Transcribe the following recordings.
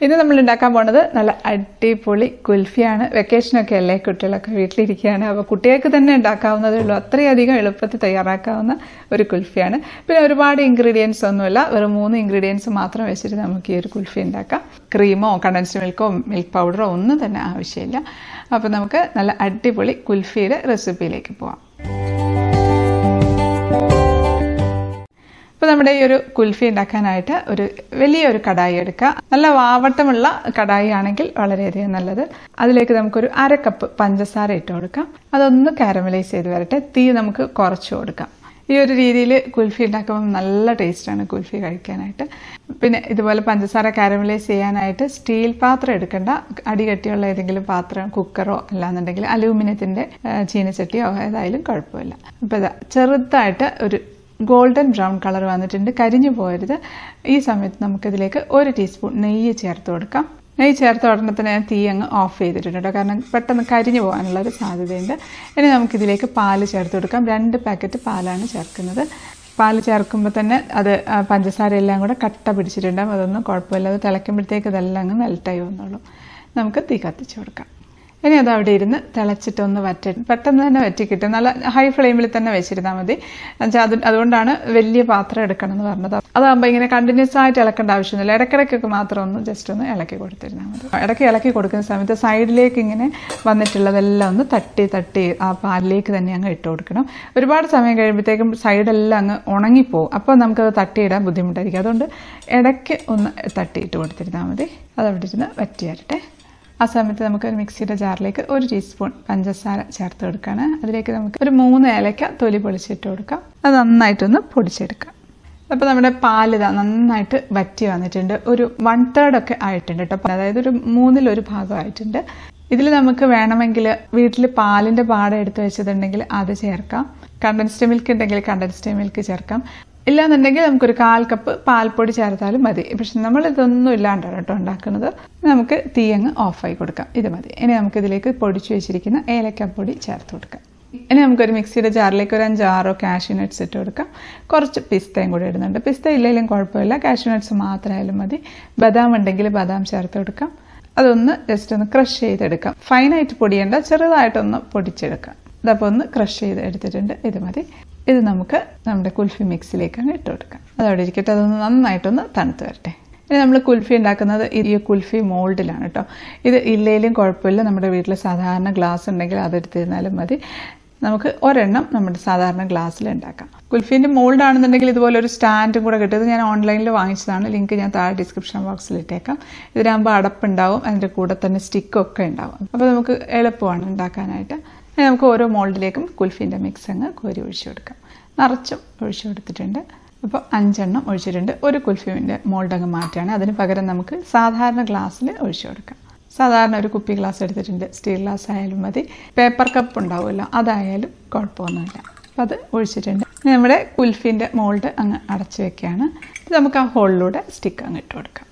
ഇന്ന് നമ്മൾ ഉണ്ടാക്കാൻ പോണത് നല്ല അടിപൊളി കുൽഫിയാണ് വെക്കേഷനൊക്കെ അല്ലേ കുട്ടികളൊക്കെ വീട്ടിലിരിക്കുകയാണ് അപ്പോൾ കുട്ടികൾക്ക് തന്നെ ഉണ്ടാക്കാവുന്നതേ ഉള്ളൂ അത്രയധികം എളുപ്പത്തിൽ തയ്യാറാക്കാവുന്ന ഒരു കുൽഫിയാണ് പിന്നെ ഒരുപാട് ഇൻഗ്രീഡിയൻസ് ഒന്നുമില്ല വെറും മൂന്ന് ഇൻഗ്രീഡിയൻസ് മാത്രം വെച്ചിട്ട് നമുക്ക് ഈ ഒരു കുൽഫി ഉണ്ടാക്കാം ക്രീമോ കണ്ടൻസ്ഡ് മിൽക്കോ മിൽക്ക് പൗഡറോ ഒന്നും തന്നെ ആവശ്യമില്ല അപ്പോൾ നമുക്ക് നല്ല അടിപൊളി കുൽഫിയുടെ റെസിപ്പിയിലേക്ക് പോവാം അപ്പോൾ നമ്മുടെ ഈ ഒരു കുൽഫി ഉണ്ടാക്കാനായിട്ട് ഒരു വലിയൊരു കടായി എടുക്കുക നല്ല വാവട്ടമുള്ള കടായി ആണെങ്കിൽ വളരെയധികം നല്ലത് അതിലേക്ക് നമുക്കൊരു അര കപ്പ് പഞ്ചസാര ഇട്ട് കൊടുക്കാം അതൊന്ന് കാരമലൈസ് ചെയ്ത് വരട്ടെ തീ നമുക്ക് കുറച്ച് കൊടുക്കാം ഈ ഒരു രീതിയിൽ കുൽഫി ഉണ്ടാക്കുമ്പോൾ നല്ല ടേസ്റ്റാണ് കുൽഫി കഴിക്കാനായിട്ട് പിന്നെ ഇതുപോലെ പഞ്ചസാര കാരമലൈസ് ചെയ്യാനായിട്ട് സ്റ്റീൽ പാത്രം എടുക്കേണ്ട അടികട്ടിയുള്ള ഏതെങ്കിലും പാത്രം കുക്കറോ അല്ലാന്നുണ്ടെങ്കിൽ അലൂമിനിയത്തിൻ്റെ ചീനച്ചട്ടിയോ ഏതായാലും കുഴപ്പമില്ല അപ്പോൾ ഇതാ ചെറുതായിട്ട് ഒരു ഗോൾഡൻ ബ്രൗൺ കളർ വന്നിട്ടുണ്ട് കരിഞ്ഞു പോകരുത് ഈ സമയത്ത് നമുക്കിതിലേക്ക് ഒരു ടീസ്പൂൺ നെയ്യ് ചേർത്ത് കൊടുക്കാം നെയ്യ് ചേർത്ത ഉടനെ തന്നെ ഞാൻ തീ അങ്ങ് ഓഫ് ചെയ്തിട്ടുണ്ട് കേട്ടോ കാരണം പെട്ടെന്ന് കരിഞ്ഞു പോകാനുള്ള ഒരു സാധ്യതയുണ്ട് ഇനി നമുക്കിതിലേക്ക് പാല് ചേർത്ത് കൊടുക്കാം രണ്ട് പാക്കറ്റ് പാലാണ് ചേർക്കുന്നത് പാല് ചേർക്കുമ്പോൾ തന്നെ അത് പഞ്ചസാര എല്ലാം കൂടെ കട്ട പിടിച്ചിട്ടുണ്ടാകും അതൊന്നും കുഴപ്പമില്ല അത് തിളയ്ക്കുമ്പോഴത്തേക്ക് ഇതെല്ലാം അങ്ങ് മെൽറ്റായി വന്നോളൂ നമുക്ക് തീ കത്തിച്ച് കൊടുക്കാം ഇനി അത് അവിടെ ഇരുന്ന് തിളച്ചിട്ടൊന്ന് വറ്റ പെട്ടെന്ന് തന്നെ വറ്റി കിട്ടും നല്ല ഹൈ ഫ്ലെയിമിൽ തന്നെ വെച്ചിരുന്നാൽ മതി എന്നുവെച്ചാൽ അത് അതുകൊണ്ടാണ് വലിയ പാത്രം എടുക്കണം എന്ന് പറഞ്ഞത് അതാകുമ്പോൾ ഇങ്ങനെ കണ്ടിന്യൂസ് ആയിട്ട് ഇളക്കേണ്ട ആവശ്യമൊന്നുമില്ല ഇടയ്ക്കിടയ്ക്കൊക്കെ മാത്രം ഒന്ന് ജസ്റ്റ് ഒന്ന് ഇളക്കി കൊടുത്തിരുന്നാൽ മതി ഇടയ്ക്ക് ഇളക്കി കൊടുക്കുന്ന സമയത്ത് സൈഡിലേക്ക് ഇങ്ങനെ വന്നിട്ടുള്ളതെല്ലാം ഒന്ന് തട്ടി തട്ടി ആ പാലിലേക്ക് തന്നെ അങ്ങ് ഇട്ട് കൊടുക്കണം ഒരുപാട് സമയം കഴിയുമ്പോഴത്തേക്കും സൈഡെല്ലാം അങ്ങ് ഉണങ്ങിപ്പോവും അപ്പോൾ നമുക്കത് തട്ടിയിടാൻ ബുദ്ധിമുട്ടായിരിക്കും അതുകൊണ്ട് ഇടയ്ക്ക് ഒന്ന് തട്ടിയിട്ട് കൊടുത്തിരുന്നാൽ മതി അതവിടെ ഇരുന്ന് വറ്റി വരട്ടെ ആ സമയത്ത് നമുക്ക് ഒരു മിക്സിയുടെ ജാറിലേക്ക് ഒരു ടീസ്പൂൺ പഞ്ചസാര ചേർത്ത് കൊടുക്കുകയാണ് അതിലേക്ക് നമുക്ക് ഒരു മൂന്ന് ഏലക്ക തൊലി പൊളിച്ചിട്ട് കൊടുക്കാം അത് നന്നായിട്ടൊന്ന് പൊടിച്ചെടുക്കാം അപ്പോൾ നമ്മുടെ പാല് ഇതാ നന്നായിട്ട് വറ്റി വന്നിട്ടുണ്ട് ഒരു വൺ തേർഡ് ഒക്കെ ആയിട്ടുണ്ട് കേട്ടോ അതായത് ഒരു മൂന്നിലൊരു ഭാഗം ആയിട്ടുണ്ട് ഇതിൽ നമുക്ക് വേണമെങ്കിൽ വീട്ടിൽ പാലിൻ്റെ പാട എടുത്ത് വെച്ചതുണ്ടെങ്കിൽ അത് ചേർക്കാം കണ്ടൻസ്ഡ് മിൽക്ക് ഉണ്ടെങ്കിൽ കണ്ടൻസ്ഡ് മിൽക്ക് ചേർക്കാം ഇല്ലാന്നുണ്ടെങ്കിൽ നമുക്കൊരു കാൽ കപ്പ് പാൽപ്പൊടി ചേർത്താലും മതി പക്ഷെ നമ്മൾ ഇതൊന്നും ഇല്ലാണ്ടാണ് കേട്ടോ ഉണ്ടാക്കുന്നത് നമുക്ക് തീ അങ്ങ് ഓഫായി കൊടുക്കാം ഇത് മതി ഇനി നമുക്ക് ഇതിലേക്ക് പൊടിച്ചു വെച്ചിരിക്കുന്ന ഏലക്കപ്പൊടി ചേർത്ത് കൊടുക്കാം ഇനി നമുക്കൊരു മിക്സിയുടെ ജാറിലേക്ക് ഒരു അഞ്ചാറോ കാഷ്യൂ നട്ട്സ് ഇട്ട് കൊടുക്കാം കുറച്ച് പിസ്തയും കൂടി ഇടുന്നുണ്ട് പിസ്ത ഇല്ലെങ്കിലും കുഴപ്പമില്ല കാഷ്യൂ നട്ട്സ് മാത്രമായാലും മതി ബദാം ഉണ്ടെങ്കിൽ ബദാം ചേർത്ത് കൊടുക്കാം അതൊന്ന് ജസ്റ്റ് ഒന്ന് ക്രഷ് ചെയ്തെടുക്കാം ഫൈനായിട്ട് പൊടിയേണ്ട ചെറുതായിട്ടൊന്ന് പൊടിച്ചെടുക്കാം ഇതപ്പോൾ ഒന്ന് ക്രഷ് ചെയ്ത് എടുത്തിട്ടുണ്ട് ഇത് മതി ഇത് നമുക്ക് നമ്മുടെ കുൽഫി മിക്സിലേക്ക് അങ്ങ് ഇട്ട് കൊടുക്കാം അതവിടെ ഇരിക്കട്ടെ അതൊന്ന് നന്നായിട്ടൊന്ന് തണുത്ത് വരട്ടെ ഇനി നമ്മൾ കുൽഫി ഉണ്ടാക്കുന്നത് ഈ കുൽഫി മോൾഡിലാണ് കേട്ടോ ഇത് ഇല്ലേലും കുഴപ്പമില്ല നമ്മുടെ വീട്ടിൽ സാധാരണ ഗ്ലാസ് ഉണ്ടെങ്കിൽ അതെടുത്തിരുന്നാലും മതി നമുക്ക് ഒരെണ്ണം നമ്മുടെ സാധാരണ ഗ്ലാസ്സിൽ ഉണ്ടാക്കാം കുൽഫീൻ്റെ മോൾഡ് ആണെന്നുണ്ടെങ്കിൽ ഇതുപോലെ ഒരു സ്റ്റാൻഡും കൂടെ കിട്ടുന്നത് ഞാൻ ഓൺലൈനിൽ വാങ്ങിച്ചതാണ് ലിങ്ക് ഞാൻ താഴെ ഡിസ്ക്രിപ്ഷൻ ബോക്സിൽ ഇട്ടേക്കാം ഇതിനാകുമ്പോൾ അടപ്പുണ്ടാവും അതിൻ്റെ കൂടെ തന്നെ സ്റ്റിക്കൊക്കെ ഉണ്ടാവും അപ്പോൾ നമുക്ക് എളുപ്പമാണ് ഉണ്ടാക്കാനായിട്ട് ഇനി നമുക്ക് ഓരോ മോൾഡിലേക്കും കുൽഫീൻ്റെ മിക്സ് അങ്ങ് കോരി ഒഴിച്ചു കൊടുക്കാം നിറച്ചും ഒഴിച്ചു കൊടുത്തിട്ടുണ്ട് അപ്പോൾ അഞ്ചെണ്ണം ഒഴിച്ചിട്ടുണ്ട് ഒരു കുൽഫീൻ്റെ മോൾഡ് അങ്ങ് മാറ്റുകയാണ് അതിന് പകരം നമുക്ക് സാധാരണ ഗ്ലാസ്സിൽ ഒഴിച്ചു കൊടുക്കാം സാധാരണ ഒരു കുപ്പി ഗ്ലാസ് എടുത്തിട്ടുണ്ട് സ്റ്റീൽ ഗ്ലാസ് ആയാലും മതി പേപ്പർ കപ്പ് ഉണ്ടാവുമല്ലോ അതായാലും കുഴപ്പമൊന്നുമില്ല അപ്പോൾ അത് ഒഴിച്ചിട്ടുണ്ട് നമ്മുടെ കുൽഫീൻ്റെ മോൾഡ് അങ്ങ് അടച്ചു വെക്കുകയാണ് ഇത് നമുക്ക് ആ ഹോളിലൂടെ സ്റ്റിക്ക് അങ്ങ് ഇട്ട് കൊടുക്കാം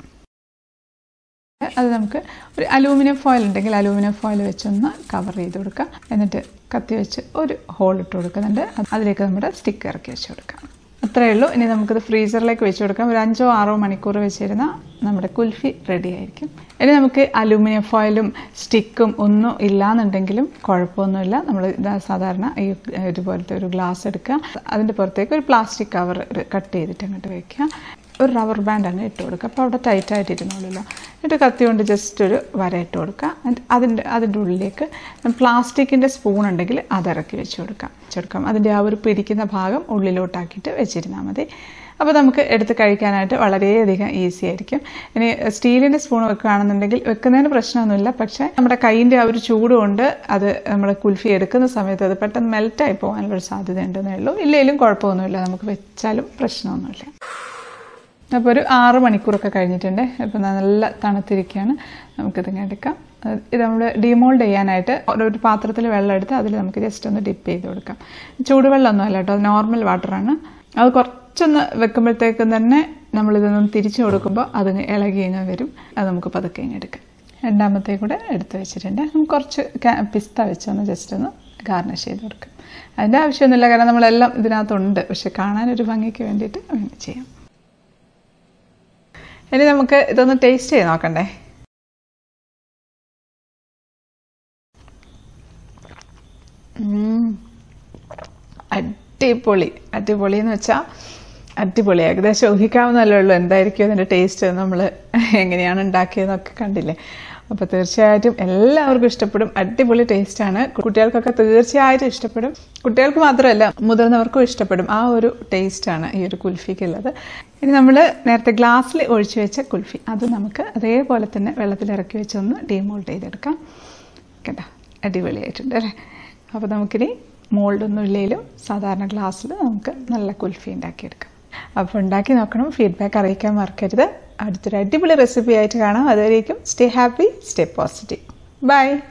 അത് നമുക്ക് ഒരു അലൂമിനിയം ഫോയിൽ ഉണ്ടെങ്കിൽ അലൂമിനിയം ഫോയിൽ വെച്ചൊന്ന് കവർ ചെയ്ത് കൊടുക്കാം എന്നിട്ട് കത്തി വെച്ച് ഒരു ഹോൾ ഇട്ട് കൊടുക്കുന്നുണ്ട് അതിലേക്ക് നമ്മുടെ സ്റ്റിക്ക് ഇറക്കി വെച്ച് കൊടുക്കാം അത്രയേ ഉള്ളൂ ഇനി നമുക്കിത് ഫ്രീസറിലേക്ക് വെച്ച് കൊടുക്കാം ഒരു അഞ്ചോ ആറോ മണിക്കൂർ വെച്ചിരുന്നാൽ നമ്മുടെ കുൽഫി റെഡി ആയിരിക്കും ഇനി നമുക്ക് അലൂമിനിയം ഫോയിലും സ്റ്റിക്കും ഒന്നും ഇല്ലാന്നുണ്ടെങ്കിലും കുഴപ്പമൊന്നുമില്ല നമ്മൾ സാധാരണ ഈ ഇതുപോലത്തെ ഒരു ഗ്ലാസ് എടുക്കുക അതിൻ്റെ പുറത്തേക്ക് ഒരു പ്ലാസ്റ്റിക് കവർ കട്ട് ചെയ്തിട്ട് അങ്ങോട്ട് വയ്ക്കുക ഒരു റബ്ബർ ബാൻഡ് അങ്ങ് ഇട്ട് കൊടുക്കുക അപ്പോൾ അവിടെ ടൈറ്റായിട്ട് ഇരുന്നോളൂല്ലോ എന്നിട്ട് കത്തി കൊണ്ട് ജസ്റ്റ് ഒരു വര ഇട്ട് കൊടുക്കുക എന്നിട്ട് അതിൻ്റെ അതിൻ്റെ ഉള്ളിലേക്ക് പ്ലാസ്റ്റിക്കിൻ്റെ സ്പൂൺ ഉണ്ടെങ്കിൽ അതിറക്കി വെച്ച് കൊടുക്കാം വെച്ചെടുക്കാം അതിൻ്റെ ആ ഒരു പിടിക്കുന്ന ഭാഗം ഉള്ളിലോട്ടാക്കിയിട്ട് വെച്ചിരുന്നാൽ മതി അപ്പോൾ നമുക്ക് എടുത്ത് കഴിക്കാനായിട്ട് വളരെയധികം ഈസി ആയിരിക്കും ഇനി സ്റ്റീലിൻ്റെ സ്പൂൺ വെക്കുകയാണെന്നുണ്ടെങ്കിൽ വെക്കുന്നതിന് പ്രശ്നമൊന്നുമില്ല പക്ഷേ നമ്മുടെ കൈയിൻ്റെ ആ ഒരു ചൂട് കൊണ്ട് അത് നമ്മൾ കുൽഫി എടുക്കുന്ന സമയത്ത് അത് പെട്ടെന്ന് മെൽറ്റായി പോകാനുള്ളൊരു സാധ്യത ഉണ്ടെന്നേ ഉള്ളൂ ഇല്ലെങ്കിലും കുഴപ്പമൊന്നുമില്ല നമുക്ക് വെച്ചാലും പ്രശ്നമൊന്നുമില്ല അപ്പോൾ ഒരു ആറ് മണിക്കൂറൊക്കെ കഴിഞ്ഞിട്ടുണ്ട് അപ്പോൾ നല്ല തണുത്തിരിക്കുകയാണ് നമുക്കിതിങ്ങനെ എടുക്കാം ഇത് നമ്മൾ ഡിമോൾഡ് ചെയ്യാനായിട്ട് ഒരു പാത്രത്തിൽ വെള്ളം എടുത്ത് അതിൽ നമുക്ക് ജസ്റ്റ് ഒന്ന് ഡിപ്പ് ചെയ്ത് കൊടുക്കാം ചൂടുവെള്ളമൊന്നും അല്ല കേട്ടോ നോർമൽ വാട്ടറാണ് അത് കുറച്ചൊന്ന് വെക്കുമ്പോഴത്തേക്കും തന്നെ നമ്മളിതൊന്ന് തിരിച്ചു കൊടുക്കുമ്പോൾ അതിന് ഇളകി ഇങ്ങ് വരും അത് നമുക്ക് പതുക്കെ ഇങ്ങ് എടുക്കാം രണ്ടാമത്തെ കൂടെ എടുത്ത് വെച്ചിട്ടുണ്ട് നമുക്ക് കുറച്ച് പിസ്ത വെച്ചൊന്ന് ജസ്റ്റ് ഒന്ന് ഗാർണിഷ് ചെയ്ത് കൊടുക്കാം അതിൻ്റെ ആവശ്യമൊന്നുമില്ല കാരണം നമ്മളെല്ലാം ഇതിനകത്തുണ്ട് പക്ഷെ കാണാനൊരു ഭംഗിക്ക് വേണ്ടിയിട്ട് അങ്ങനെ ചെയ്യാം ഇനി നമുക്ക് ഇതൊന്ന് ടേസ്റ്റ് ചെയ്ത് നോക്കണ്ടേ ഉം. അടിപൊളി അടിപൊളി എന്ന് വെച്ചാൽ അടിപൊളി ഏകദേശം ഊഹിക്കാവുന്നല്ലേ ഉള്ളൂ എന്തായിരിക്കും അതിൻ്റെ ടേസ്റ്റ് നമ്മൾ എങ്ങനെയാണ് ഉണ്ടാക്കിയതെന്നൊക്കെ കണ്ടില്ലേ അപ്പോൾ തീർച്ചയായിട്ടും എല്ലാവർക്കും ഇഷ്ടപ്പെടും അടിപൊളി ടേസ്റ്റാണ് കുട്ടികൾക്കൊക്കെ തീർച്ചയായിട്ടും ഇഷ്ടപ്പെടും കുട്ടികൾക്ക് മാത്രമല്ല മുതിർന്നവർക്കും ഇഷ്ടപ്പെടും ആ ഒരു ടേസ്റ്റാണ് ഈ ഒരു കുൽഫിക്കുള്ളത് ഇനി നമ്മൾ നേരത്തെ ഗ്ലാസ്സിൽ ഒഴിച്ചു വെച്ച കുൽഫി അത് നമുക്ക് അതേപോലെ തന്നെ വെള്ളത്തിൽ ഇറക്കി വെച്ചൊന്ന് ഡീമോൾഡ് ചെയ്തെടുക്കാം കേട്ടോ അടിപൊളിയായിട്ടുണ്ട് അല്ലേ അപ്പോൾ നമുക്കിനി മോൾഡൊന്നും ഇല്ലെങ്കിലും സാധാരണ ഗ്ലാസ്സിൽ നമുക്ക് നല്ല കുൽഫി ഉണ്ടാക്കിയെടുക്കാം അപ്പോൾ ഉണ്ടാക്കി നോക്കണം ഫീഡ്ബാക്ക് അറിയിക്കാൻ മറക്കരുത് അടുത്തൊരു അടിപൊളി റെസിപ്പി ആയിട്ട് കാണാം അതുവരേക്കും stay happy stay positive by